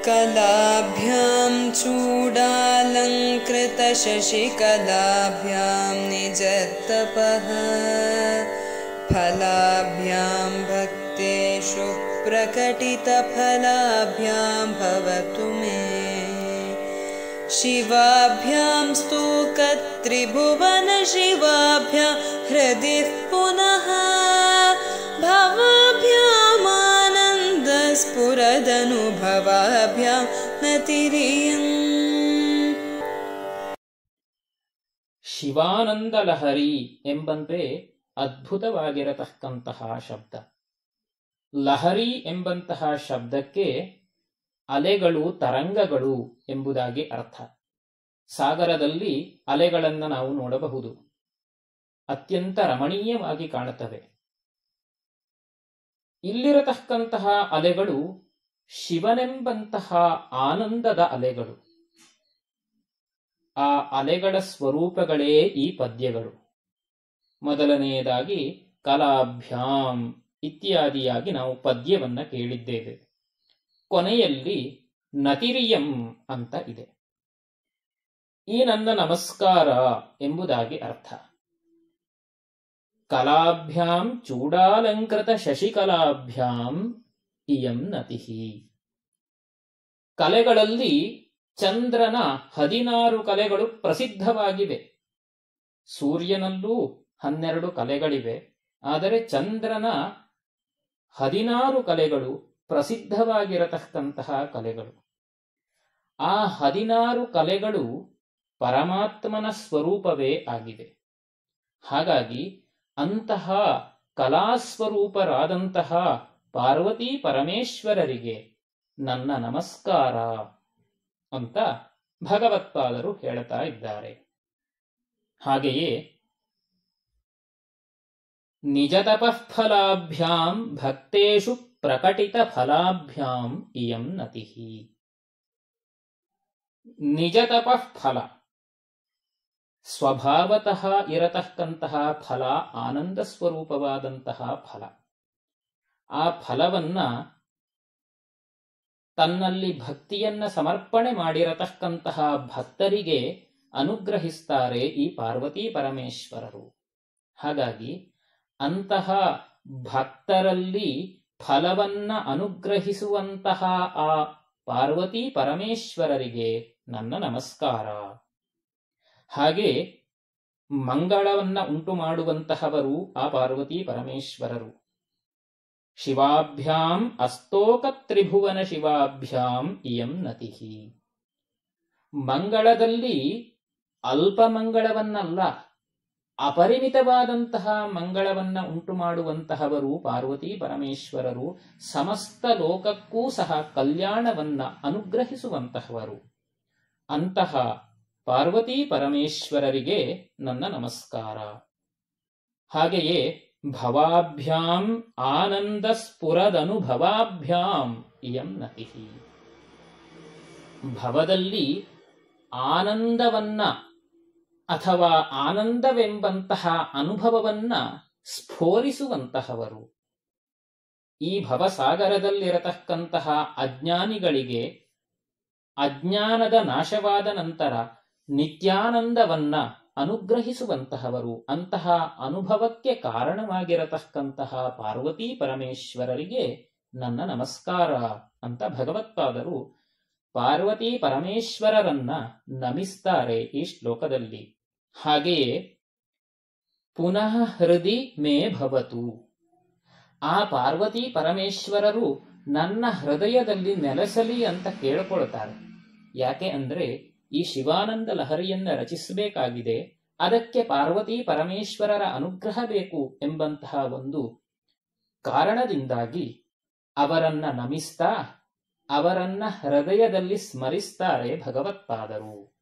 कलाभ्यां चूडालङ्कृतशशिकलाभ्यां निजतपः फलाभ्यां भक्तेषु प्रकटितफलाभ्यां भवतु मे शिवाभ्यां स्तूकत्रिभुवनशिवाभ्यां हृदि पुनः भवाभ्यामानन्दस्फुरदनुभवाभ्यां नतिरियम् ಶಿವಾನಂದ ಲಹರಿ ಎಂಬಂತೆ ಅದ್ಭುತವಾಗಿರತಕ್ಕಂತಹ ಶಬ್ದ ಲಹರಿ ಎಂಬಂತಹ ಶಬ್ದಕ್ಕೆ ಅಲೆಗಳು ತರಂಗಗಳು ಎಂಬುದಾಗಿ ಅರ್ಥ ಸಾಗರದಲ್ಲಿ ಅಲೆಗಳನ್ನು ನಾವು ನೋಡಬಹುದು ಅತ್ಯಂತ ರಮಣೀಯವಾಗಿ ಕಾಣುತ್ತವೆ ಇಲ್ಲಿರತಕ್ಕಂತಹ ಅಲೆಗಳು ಶಿವನೆಂಬಂತಹ ಆನಂದದ ಅಲೆಗಳು ಆ ಅಲೆಗಳ ಸ್ವರೂಪಗಳೇ ಈ ಪದ್ಯಗಳು ಮೊದಲನೆಯದಾಗಿ ಕಲಾಭ್ಯಾಂ ಇತ್ಯಾದಿಯಾಗಿ ನಾವು ಪದ್ಯವನ್ನ ಕೇಳಿದ್ದೇವೆ ಕೊನೆಯಲ್ಲಿ ನತಿರಿಯಂ ಅಂತ ಇದೆ ಈ ನನ್ನ ನಮಸ್ಕಾರ ಎಂಬುದಾಗಿ ಅರ್ಥ ಕಲಾಭ್ಯಾಂ ಚೂಡಾಲಂಕೃತ ಶಶಿಕಲಾಭ್ಯಾಂ ಇಯಂ ನತಿಹಿ ಕಲೆಗಳಲ್ಲಿ ಚಂದ್ರನ ಹದಿನಾರು ಕಲೆಗಳು ಪ್ರಸಿದ್ಧವಾಗಿವೆ ಸೂರ್ಯನಲ್ಲೂ ಹನ್ನೆರಡು ಕಲೆಗಳಿವೆ ಆದರೆ ಚಂದ್ರನ ಹದಿನಾರು ಕಲೆಗಳು ಪ್ರಸಿದ್ಧವಾಗಿರತಕ್ಕಂತಹ ಕಲೆಗಳು ಆ ಹದಿನಾರು ಕಲೆಗಳು ಪರಮಾತ್ಮನ ಸ್ವರೂಪವೇ ಆಗಿದೆ ಹಾಗಾಗಿ ಅಂತಹ ಕಲಾಸ್ವರೂಪರಾದಂತಹ ಪಾರ್ವತಿ ಪರಮೇಶ್ವರರಿಗೆ ನನ್ನ ನಮಸ್ಕಾರ ಅಂತ ಭಗವತ್ಪಾದರು ಹೇಳ್ತಾ ಇದ್ದಾರೆ ಹಾಗೆಯೇ ನಿಜತಪಃಫಲಾಭ್ಯಾಂ ಭಕ್ತೇಷು ಪ್ರಕಟಿತ ಫಲಾಭ್ಯಾಂ ಇಯಂ ನತಿಹಿ ನಿಜತಪಃಫಲ ಸ್ವಭಾವತಃ ಇರತಕ್ಕಂತಹ ಫಲ ಆನಂದ ಸ್ವರೂಪವಾದಂತಹ ಫಲ ಆ ಫಲವನ್ನ ತನ್ನಲ್ಲಿ ಭಕ್ತಿಯನ್ನ ಸಮರ್ಪಣೆ ಮಾಡಿರತಕ್ಕಂತಹ ಭಕ್ತರಿಗೆ ಅನುಗ್ರಹಿಸ್ತಾರೆ ಈ ಪಾರ್ವತಿ ಪರಮೇಶ್ವರರು ಹಾಗಾಗಿ ಅಂತಹ ಭಕ್ತರಲ್ಲಿ ಫಲವನ್ನ ಅನುಗ್ರಹಿಸುವಂತಹ ಆ ಪಾರ್ವತಿ ಪರಮೇಶ್ವರರಿಗೆ ನನ್ನ ನಮಸ್ಕಾರ ಹಾಗೆ ಮಂಗಳವನ್ನ ಉಂಟು ಮಾಡುವಂತಹವರು ಆ ಪಾರ್ವತಿ ಪರಮೇಶ್ವರರು ಶಿವಾಭ್ಯಾಂ ಅಸ್ತೋಕ ತ್ರಿಭುವನ ಶಿವಾಭ್ಯಾಂ ಇಯಂ ನತಿಹಿ ಮಂಗಳದಲ್ಲಿ ಅಲ್ಪ ಮಂಗಳವನ್ನಲ್ಲ ಅಪರಿಮಿತವಾದಂತಹ ಮಂಗಳವನ್ನ ಉಂಟು ಮಾಡುವಂತಹವರು ಪಾರ್ವತಿ ಪರಮೇಶ್ವರರು ಸಮಸ್ತ ಲೋಕಕ್ಕೂ ಸಹ ಕಲ್ಯಾಣವನ್ನ ಅನುಗ್ರಹಿಸುವಂತಹವರು ಅಂತಹ ಪಾರ್ವತಿ ಪರಮೇಶ್ವರರಿಗೆ ನನ್ನ ನಮಸ್ಕಾರ ಹಾಗೆಯೇ ಭವಾಭ್ಯಾಂ ಆನಂದ ಸ್ಫುರದನುಭವಾಭ್ಯಾಂ ಇಯಂ ನತಿಹಿ ಭವದಲ್ಲಿ ಆನಂದವನ್ನ ಅಥವಾ ಆನಂದವೆಂಬಂತಹ ಅನುಭವವನ್ನ ಸ್ಫೋರಿಸುವಂತಹವರು ಈ ಭವಸಾಗರದಲ್ಲಿರತಕ್ಕಂತಹ ಅಜ್ಞಾನಿಗಳಿಗೆ ಅಜ್ಞಾನದ ನಾಶವಾದ ನಂತರ ನಿತ್ಯಾನಂದವನ್ನ ಅನುಗ್ರಹಿಸುವಂತಹವರು ಅಂತಹ ಅನುಭವಕ್ಕೆ ಕಾರಣವಾಗಿರತಕ್ಕಂತಹ ಪಾರ್ವತಿ ಪರಮೇಶ್ವರರಿಗೆ ನನ್ನ ನಮಸ್ಕಾರ ಅಂತ ಭಗವತ್ಪಾದರು ಪಾರ್ವತಿ ಪರಮೇಶ್ವರರನ್ನ ನಮಿಸ್ತಾರೆ ಈ ಶ್ಲೋಕದಲ್ಲಿ ಹಾಗೆಯೇ ಪುನಃ ಹೃದಿ ಮೇ ಭವತು ಆ ಪಾರ್ವತಿ ಪರಮೇಶ್ವರರು ನನ್ನ ಹೃದಯದಲ್ಲಿ ನೆಲೆಸಲಿ ಅಂತ ಕೇಳಿಕೊಳ್ತಾರೆ ಯಾಕೆ ಅಂದ್ರೆ ಈ ಶಿವಾನಂದ ಲಹರಿಯನ್ನ ರಚಿಸಬೇಕಾಗಿದೆ ಅದಕ್ಕೆ ಪಾರ್ವತಿ ಪರಮೇಶ್ವರರ ಅನುಗ್ರಹ ಬೇಕು ಎಂಬಂತಹ ಒಂದು ಕಾರಣದಿಂದಾಗಿ ಅವರನ್ನ ನಮಿಸ್ತಾ ಅವರನ್ನ ಹೃದಯದಲ್ಲಿ ಸ್ಮರಿಸ್ತಾರೆ ಭಗವತ್ಪಾದರು